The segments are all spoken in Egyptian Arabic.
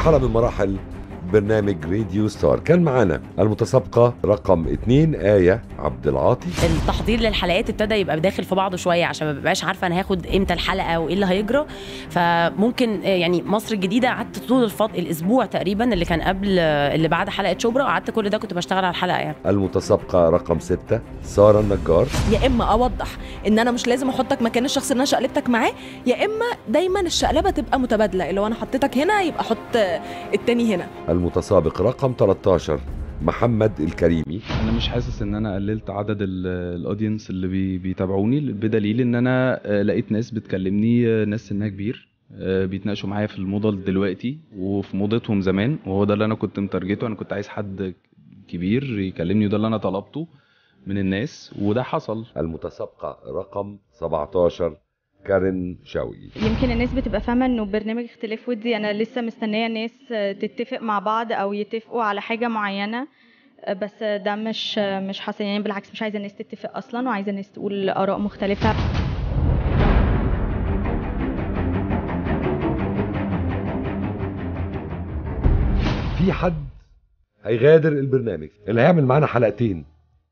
مرحلة من مراحل برنامج راديو ستار كان معانا المتسابقة رقم اتنين آية عبد العاطي التحضير للحلقات ابتدى يبقى داخل في بعضه شويه عشان ما ببقاش عارفه انا هاخد امتى الحلقه وايه اللي هيجرى فممكن آه، يعني مصر الجديده قعدت طول الفض الاسبوع تقريبا اللي كان قبل آه، اللي بعد حلقه شبرا قعدت كل ده كنت بشتغل على الحلقه يعني المتسابقة رقم ستة سارة النجار يا اما اوضح ان انا مش لازم احطك مكان الشخص اللي انا شقلبتك معاه يا اما دايما الشقلبه تبقى متبادله اللي هو انا حطيتك هنا يبقى حط التاني هنا المتسابق رقم 13 محمد الكريمي انا مش حاسس ان انا قللت عدد الاودينس اللي بي بيتابعوني بدليل ان انا آه، لقيت ناس بتكلمني آه، ناس سنها كبير آه، بيتناقشوا معايا في الموضه دلوقتي وفي موضتهم زمان وهو ده اللي انا كنت متارجته انا كنت عايز حد كبير يكلمني وده اللي انا طلبته من الناس وده حصل المتسابقة رقم 17 كارين شوقي يمكن الناس بتبقى فاهمه انه برنامج اختلاف ودي انا لسه مستنيه الناس تتفق مع بعض او يتفقوا على حاجه معينه بس ده مش مش حاصل يعني بالعكس مش عايزه الناس تتفق اصلا وعايزه الناس تقول اراء مختلفه في حد هيغادر البرنامج اللي هيعمل معانا حلقتين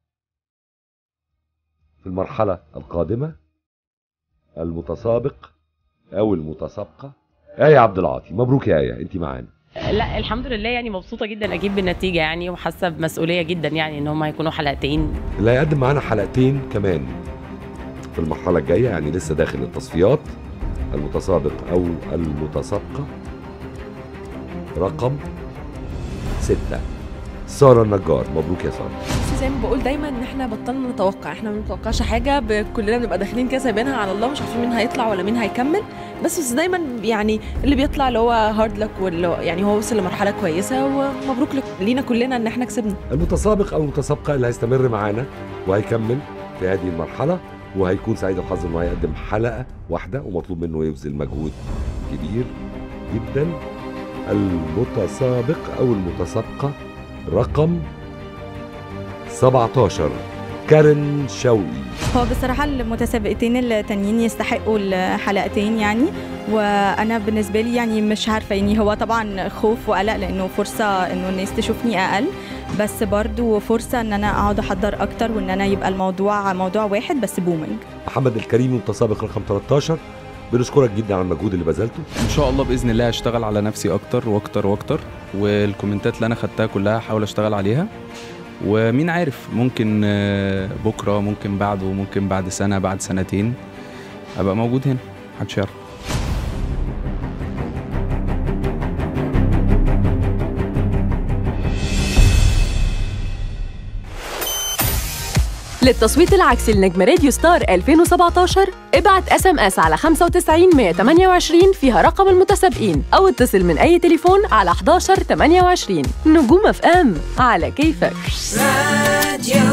في المرحلة القادمة المتسابق أو المتسابقة آية عبد العاطي مبروك يا آية أنت معانا لا الحمد لله يعني مبسوطه جدا اكيد بالنتيجه يعني وحاسه بمسؤوليه جدا يعني ان هم هيكونوا حلقتين اللي هيقدم معانا حلقتين كمان في المرحلة الجاية يعني لسه داخل التصفيات المتسابق أو المتسابقة رقم ستة سارة النجار مبروك يا سارة بس زي ما بقول دايما ان احنا بطلنا نتوقع احنا ما بنتوقعش حاجه ب- كلنا بنبقى داخلين كده سايبينها على الله مش عارفين مين هيطلع ولا مين هيكمل بس بس دايما يعني اللي بيطلع اللي هو هارد لك واللي هو- يعني هو وصل لمرحله كويسه ومبروك لك لينا كلنا ان احنا كسبنا المتسابق أو المتسابقة اللي هيستمر معانا وهيكمل في هذه المرحلة وهيكون سعيد الحظ انه هيقدم حلقة واحدة ومطلوب منه يبذل مجهود كبير جدا المتسابق أو المتسابقة رقم 17 كارين شوقي هو بصراحة المتسابقتين التانيين يستحقوا الحلقتين يعني وأنا بالنسبة لي يعني مش عارفة يعني هو طبعا خوف وقلق لأنه فرصة إنه الناس تشوفني أقل بس برضو فرصة إن أنا أقعد أحضر أكتر وإن أنا يبقى الموضوع موضوع واحد بس بومنج محمد الكريمي متسابق رقم 13 بنشكرك جدا على المجهود اللي بذلته ان شاء الله باذن الله هشتغل على نفسي اكتر واكتر واكتر والكومنتات اللي انا خدتها كلها هحاول اشتغل عليها ومين عارف ممكن آه، بكره ممكن بعده ممكن بعد سنه بعد سنتين ابقى موجود هنا محدش يعرف للتصويت العكسي لنجم راديو ستار 2017 ابعت اس ام اس على 95 128 فيها رقم المتسابقين او اتصل من اي تليفون على 11 28 نجوم اف ام على كيفك راديو